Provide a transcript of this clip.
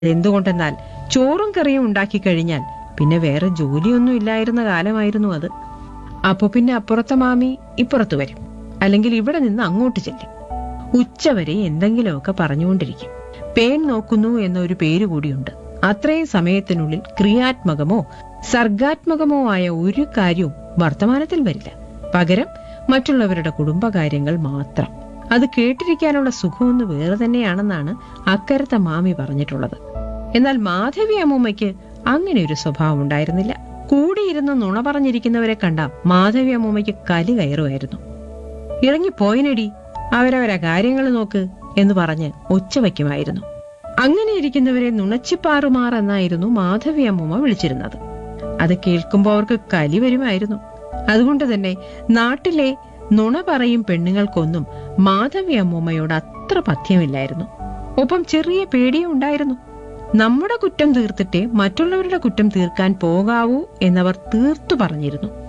എന്തുകൊണ്ടെന്നാൽ ചോറും കറിയും ഉണ്ടാക്കി കഴിഞ്ഞാൽ പിന്നെ വേറെ ജോലിയൊന്നും ഇല്ലായിരുന്ന കാലമായിരുന്നു അത് അപ്പൊ പിന്നെ അപ്പുറത്തെ മാമി ഇപ്പുറത്ത് വരും അല്ലെങ്കിൽ ഇവിടെ നിന്ന് അങ്ങോട്ട് ചെല്ലും ഉച്ചവരെ എന്തെങ്കിലുമൊക്കെ പറഞ്ഞുകൊണ്ടിരിക്കും പേൻ നോക്കുന്നു എന്നൊരു പേര് കൂടിയുണ്ട് അത്രയും സമയത്തിനുള്ളിൽ ക്രിയാത്മകമോ സർഗാത്മകമോ ആയ ഒരു കാര്യവും വർത്തമാനത്തിൽ വരില്ല പകരം മറ്റുള്ളവരുടെ കുടുംബകാര്യങ്ങൾ മാത്രം അത് കേട്ടിരിക്കാനുള്ള സുഖമൊന്ന് വേറെ തന്നെയാണെന്നാണ് അക്കരത്തെ മാമി പറഞ്ഞിട്ടുള്ളത് എന്നാൽ മാധവി അമ്മൂമ്മയ്ക്ക് അങ്ങനെ ഒരു സ്വഭാവം ഉണ്ടായിരുന്നില്ല കൂടിയിരുന്ന് നുണ പറഞ്ഞിരിക്കുന്നവരെ കണ്ട മാധവി അമ്മൂമ്മയ്ക്ക് കലി കയറുമായിരുന്നു ഇറങ്ങിപ്പോയിനടി അവരവരെ കാര്യങ്ങൾ നോക്ക് എന്ന് പറഞ്ഞ് ഒച്ച വയ്ക്കുമായിരുന്നു അങ്ങനെ ഇരിക്കുന്നവരെ നുണച്ചിപ്പാറുമാർ എന്നായിരുന്നു മാധവി അമ്മൂമ്മ വിളിച്ചിരുന്നത് അത് കേൾക്കുമ്പോൾ അവർക്ക് കലി വരുമായിരുന്നു അതുകൊണ്ട് തന്നെ നാട്ടിലെ നുണ പറയും പെണ്ണുങ്ങൾക്കൊന്നും മാധവി അമ്മൂമ്മയോട് അത്ര പഥ്യമില്ലായിരുന്നു ഒപ്പം ചെറിയ പേടിയും ഉണ്ടായിരുന്നു നമ്മുടെ കുറ്റം തീർത്തിട്ടേ മറ്റുള്ളവരുടെ കുറ്റം തീർക്കാൻ പോകാവൂ എന്നവർ തീർത്തു പറഞ്ഞിരുന്നു